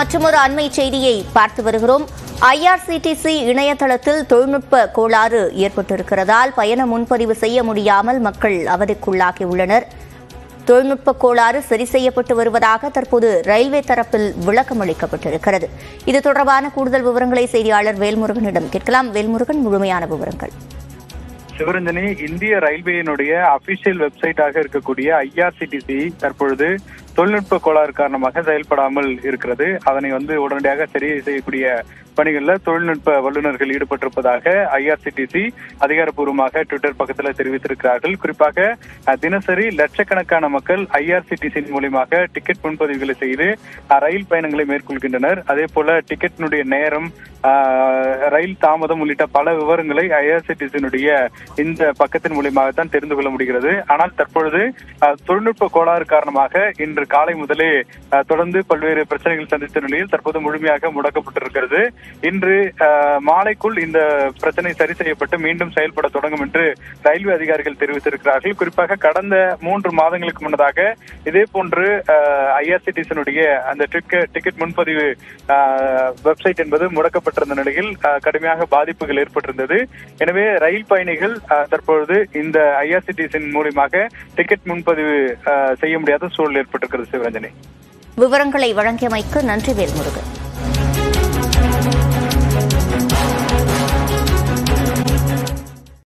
மற்றொரு அண்மை செய்தியை பார்த்து வருகிறோம் ஐஆர்சிடிசி இணையதளத்தில் தொழில்நுட்ப கோளாறு ஏற்பட்டிருக்கிறதால் பயண முன்பதிவு செய்ய முடியாமல் மக்கள் அவதிக்குள்ளாகியுள்ளனர் தொழில்நுட்ப கோளாறு சரி செய்யப்பட்டு வருவதாக தற்போது ரயில்வே தரப்பில் விளக்கம் அளிக்கப்பட்டிருக்கிறது இது தொடர்பான கூடுதல் விவரங்களை செய்தியாளர் வேல்முருகனிடம் கேட்கலாம் வேல்முருகன் முழுமையான விவரங்கள் சிவரஞ்சனி இந்திய ரயில்வேயினுடைய அபிஷியல் வெப்சைட்டாக இருக்கக்கூடிய ஐஆர்சிடிசி தற்பொழுது தொழில்நுட்ப கோளாறு காரணமாக செயல்படாமல் இருக்கிறது அதனை வந்து உடனடியாக சரி செய்யக்கூடிய பணிகளில் தொழில்நுட்ப வல்லுநர்கள் ஈடுபட்டிருப்பதாக ஐஆர்சிடிசி அதிகாரப்பூர்வமாக ட்விட்டர் பக்கத்தில் தெரிவித்திருக்கிறார்கள் குறிப்பாக அஹ், தினசரி லட்சக்கணக்கான மக்கள் ஐஆர்சிடிசி மூலியமாக டிக்கெட் முன்பதிவுகளை செய்து அஹ், ரயில் பயணங்களை மேற்கொள்கின்றனர் அதே போல டிக்கெட்டினுடைய நேரம் அஹ், ரயில் தாமதம் உள்ளிட்ட பல விவரங்களை ஐஆர்சிடிசியினுடைய இந்த பக்கத்தின் மூலியமாக தான் தெரிந்து கொள்ள முடிகிறது ஆனால் தற்பொழுது அஹ், தொழில்நுட்ப கோளாறு காரணமாக இன்று காலை முதலே அஹ், தொடர்ந்து பல்வேறு பிரச்சனைகள் சந்தித்த நிலையில் தற்போது முழுமையாக முடக்கப்பட்டிருக்கிறது இன்று அஹ், மாலைக்குள் இந்த பிரச்சனை சரி செய்யப்பட்டு மீண்டும் செயல்பட தொடங்கும் என்று ரயில்வே அதிகாரிகள் தெரிவித்திருக்கிறார்கள் குறிப்பாக கடந்த மூன்று மாதங்களுக்கு முன்னதாக இதே போன்று ஐஆர்சிடிசியினுடைய அந்த டிக்கெட் டிக்கெட் முன்பதிவு வெப்சைட் என்பது முடக்கப்பட்டிருந்த நிலையில் அஹ், கடுமையாக பாதிப்புகள் ஏற்பட்டிருந்தது எனவே ரயில் பயணிகள் அஹ், தற்பொழுது இந்த ஐஆர்சிடிசியின் மூலியமாக டிக்கெட் முன்பதிவு அஹ், செய்ய முடியாத சூழல் ஏற்பட்டிருக்கிறது சிவரஞ்சனி விவரங்களை வழங்கியமைக்கு நன்றி வேல்முருகன்